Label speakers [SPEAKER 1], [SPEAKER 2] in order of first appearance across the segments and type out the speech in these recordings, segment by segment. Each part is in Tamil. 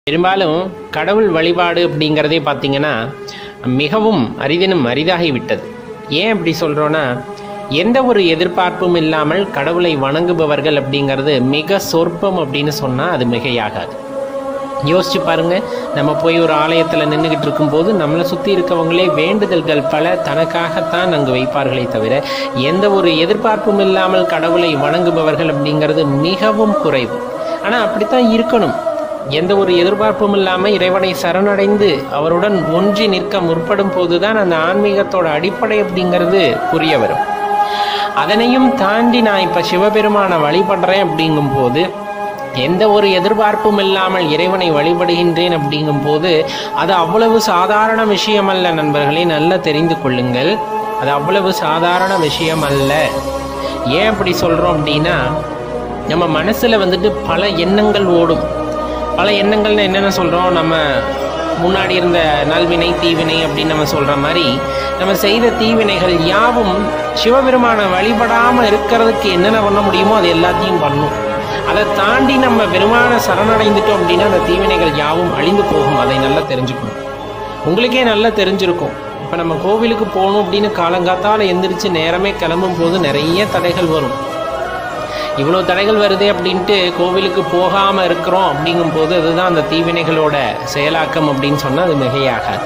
[SPEAKER 1] பெரும்பாலும் கடவுள் வழிபாடு அப்படிங்கிறதே பார்த்தீங்கன்னா மிகவும் அரிதினும் அரிதாகிவிட்டது ஏன் அப்படி சொல்கிறோன்னா எந்த ஒரு எதிர்பார்ப்பும் இல்லாமல் கடவுளை வணங்குபவர்கள் அப்படிங்கிறது மிக சொற்பம் அப்படின்னு சொன்னால் அது மிகையாகாது யோசிச்சு பாருங்க நம்ம போய் ஒரு ஆலயத்தில் நின்றுக்கிட்டு இருக்கும்போது நம்மளை சுற்றி இருக்கவங்களே வேண்டுதல்கள் பல தனக்காகத்தான் அங்கு வைப்பார்களே தவிர எந்த ஒரு எதிர்பார்ப்பும் இல்லாமல் கடவுளை வணங்குபவர்கள் அப்படிங்கிறது மிகவும் குறைவு ஆனால் அப்படித்தான் இருக்கணும் எந்த ஒரு எதிர்பார்ப்பும் இல்லாமல் இறைவனை சரணடைந்து அவருடன் ஒன்றி நிற்க முற்படும் போதுதான் அந்த ஆன்மீகத்தோட அடிப்படை அப்படிங்கிறது புரிய வரும் அதனையும் தாண்டி நான் இப்போ சிவபெருமானை வழிபடுறேன் அப்படிங்கும்போது எந்த ஒரு எதிர்பார்ப்பும் இல்லாமல் இறைவனை வழிபடுகின்றேன் அப்படிங்கும்போது அது அவ்வளவு சாதாரண விஷயம் அல்ல நண்பர்களே நல்லா தெரிந்து கொள்ளுங்கள் அது அவ்வளவு சாதாரண விஷயம் அல்ல ஏன் அப்படி சொல்கிறோம் அப்படின்னா நம்ம மனசில் வந்துட்டு பல எண்ணங்கள் ஓடும் பல எண்ணங்கள்னு என்னென்ன சொல்கிறோம் நம்ம முன்னாடி இருந்த நல்வினை தீவினை அப்படின்னு நம்ம சொல்கிற மாதிரி நம்ம செய்த தீவினைகள் யாவும் சிவபெருமானை வழிபடாமல் இருக்கிறதுக்கு என்னென்ன பண்ண முடியுமோ அது எல்லாத்தையும் பண்ணும் அதை தாண்டி நம்ம பெருமான சரணடைந்துட்டோம் அப்படின்னா அந்த தீவினைகள் யாவும் அழிந்து போகும் அதை நல்லா தெரிஞ்சுக்கணும் உங்களுக்கே நல்லா தெரிஞ்சிருக்கும் இப்போ நம்ம கோவிலுக்கு போகணும் அப்படின்னு காலங்காத்தால் எந்திரிச்சு நேரமே கிளம்பும் போது நிறைய தடைகள் வரும் இவ்வளோ தடைகள் வருது அப்படின்ட்டு கோவிலுக்கு போகாமல் இருக்கிறோம் அப்படிங்கும்போது அதுதான் அந்த தீவினைகளோட செயலாக்கம் அப்படின்னு சொன்னால் அது மிகையாகாது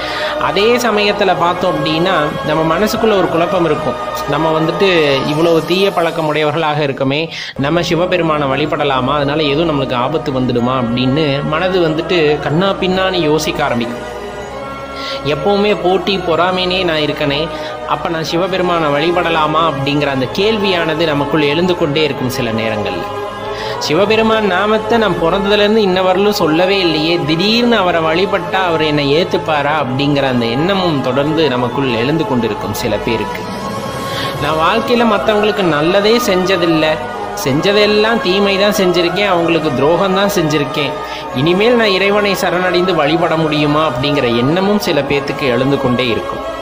[SPEAKER 1] அதே சமயத்தில் பார்த்தோம் அப்படின்னா நம்ம மனசுக்குள்ள ஒரு குழப்பம் இருக்கும் நம்ம வந்துட்டு இவ்வளோ தீய பழக்கம் உடையவர்களாக இருக்கமே நம்ம சிவபெருமானை வழிபடலாமா அதனால எதுவும் நம்மளுக்கு ஆபத்து வந்துடுமா அப்படின்னு மனது வந்துட்டு கண்ணா பின்னான்னு யோசிக்க ஆரம்பிக்கும் எப்பவுமே போட்டி பொறாமைனே நான் இருக்கனே அப்போ நான் சிவபெருமானை வழிபடலாமா அப்படிங்கிற அந்த கேள்வியானது நமக்குள் எழுந்து கொண்டே இருக்கும் சில நேரங்களில் சிவபெருமான் நாமத்தை நான் பிறந்ததுலேருந்து இன்ன வரலும் சொல்லவே இல்லையே திடீர்னு அவரை வழிபட்டா அவர் என்னை ஏற்றுப்பாரா அப்படிங்கிற அந்த எண்ணமும் தொடர்ந்து நமக்குள் எழுந்து கொண்டிருக்கும் சில பேருக்கு நான் வாழ்க்கையில் மற்றவங்களுக்கு நல்லதே செஞ்சதில்லை செஞ்சதெல்லாம் தீமை தான் செஞ்சுருக்கேன் அவங்களுக்கு துரோகம் தான் செஞ்சுருக்கேன் இனிமேல் நான் இறைவனை சரணடைந்து வழிபட முடியுமா அப்படிங்கிற எண்ணமும் சில பேர்த்துக்கு எழுந்து கொண்டே இருக்கும்